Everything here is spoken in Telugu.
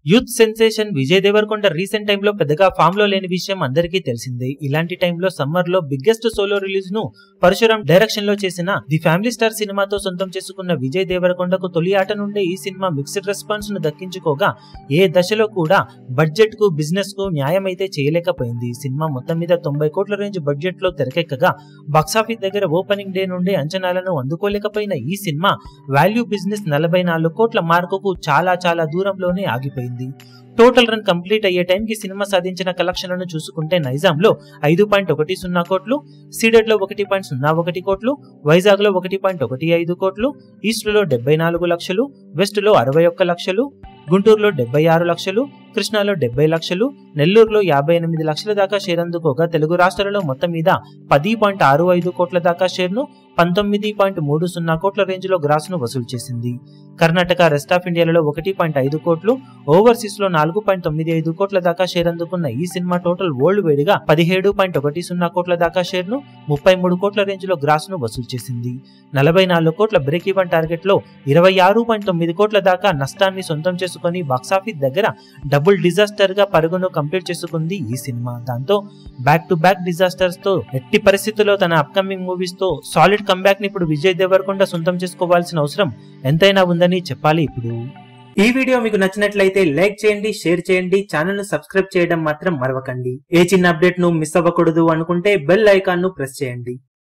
youth sensation Vijay Deverakonda recent టైంలో పెద్దగా ఫామ్ లో లేని విషయం అందరికీ తెలిసిందే ఇలాంటి టైంలో సమ్మర్ లో బిగ్గెస్ట్ సోలో రిలీజ్ ను పరశురాం డైరెక్షన్ లో చేసిన ది ఫ్యామిలీ స్టార్ సినిమాతో సొంతం చేసుకున్న విజయ్ దేవరకొండకు తొలి ఆట నుండే ఈ సినిమా మిక్స్డ్ రెస్పాన్స్ ను దక్కించుకోగా ఏ దశలో కూడా బడ్జెట్ కు బిజినెస్ కు న్యాయం అయితే చేయలేకపోయింది ఈ సినిమా మొత్తం మీద తొంభై కోట్ల రేంజ్ బడ్జెట్ లో తెరకెక్కగా బాక్సాఫీస్ దగ్గర ఓపెనింగ్ డే నుండే అంచనాలను అందుకోలేకపోయిన ఈ సినిమా వాల్యూ బిజినెస్ నలభై నాలుగు కోట్ల మార్కుకు చాలా చాలా దూరంలోనే ఆగిపోయింది టోటల్ రన్ కంప్లీట్ అయ్యే టైంకి సినిమా సాధించిన కలెక్షన్లను చూసుకుంటే నైజాంలో ఐదు పాయింట్ ఒకటి సున్నా కోట్లు సీడెడ్ లో ఒకటి పాయింట్ సున్నా ఒకటి కోట్లు వైజాగ్ లో ఒకటి పాయింట్ ఒకటి ఐదు కోట్లు ఈస్ట్ లో డెబ్బై నాలుగు లక్షలు వెస్ట్ లో అరవై ఒక్క లక్షలు గుంటూరులో డెబ్బై ఆరు లక్షలు కృష్ణాలో డెబ్బై లక్షలు నెల్లూరులో యాభై ఎనిమిది లక్షల దాకా షేర్ అందుకోగా తెలుగు రాష్ట్రాలలో మొత్తం మీద పది పాయింట్ ఆరు ఐదు కోట్ల దాకా షేర్ను పంతొమ్మిది పాయింట్ మూడు సున్నా కోట్ల రేంజ్ లో గ్రాస్ ను వసూలు చేసింది కర్ణాటక రెస్ట్ ఆఫ్ ఇండియాలో ఒకటి పాయింట్ ఐదు కోట్లు ఓవర్సీస్ లో నాలుగు పాయింట్ తొమ్మిది ఐదు కోట్ల దాకా షేర్ అందుకున్న ఈ సినిమా టోటల్ వరల్డ్ వేడిగా పదిహేడు పాయింట్ ఒకటి సున్నా కోట్ల దాకా షేర్ ను ముప్పై మూడు కోట్ల రేంజ్ లో గ్రాస్ ను వసూలు చేసింది నలభై నాలుగు కోట్ల బ్రేక్ ఈవెన్ టార్గెట్ లో ఇరవై ఆరు పాయింట్ తొమ్మిది కోట్ల దాకా నష్టాన్ని సొంతం చేసుకుని బాక్సాఫీస్ దగ్గర డబుల్ డిజాస్టర్ గా పరుగును కంప్లీట్ చేసుకుంది ఈ సినిమా దాంతో బ్యాక్ టు బ్యాక్ డిజాస్టర్స్ తో ఎట్టి పరిస్థితుల్లో తన అప్కమింగ్ మూవీస్ తో సాలిడ్ కంబ్యాక్ ని ఇప్పుడు విజయ్ దేవరకొండ సొంతం చేసుకోవాల్సిన అవసరం ఎంతైనా ఉందని చెప్పాలి ఇప్పుడు ఈ వీడియో మీకు నచ్చినట్లయితే లైక్ చేయండి షేర్ చేయండి ఛానల్ ను సబ్స్క్రైబ్ చేయడం మాత్రం మరవకండి ఏ చిన్న అప్డేట్ ను మిస్ అవ్వకూడదు అనుకుంటే బెల్ ఐకాన్ ను ప్రెస్ చేయండి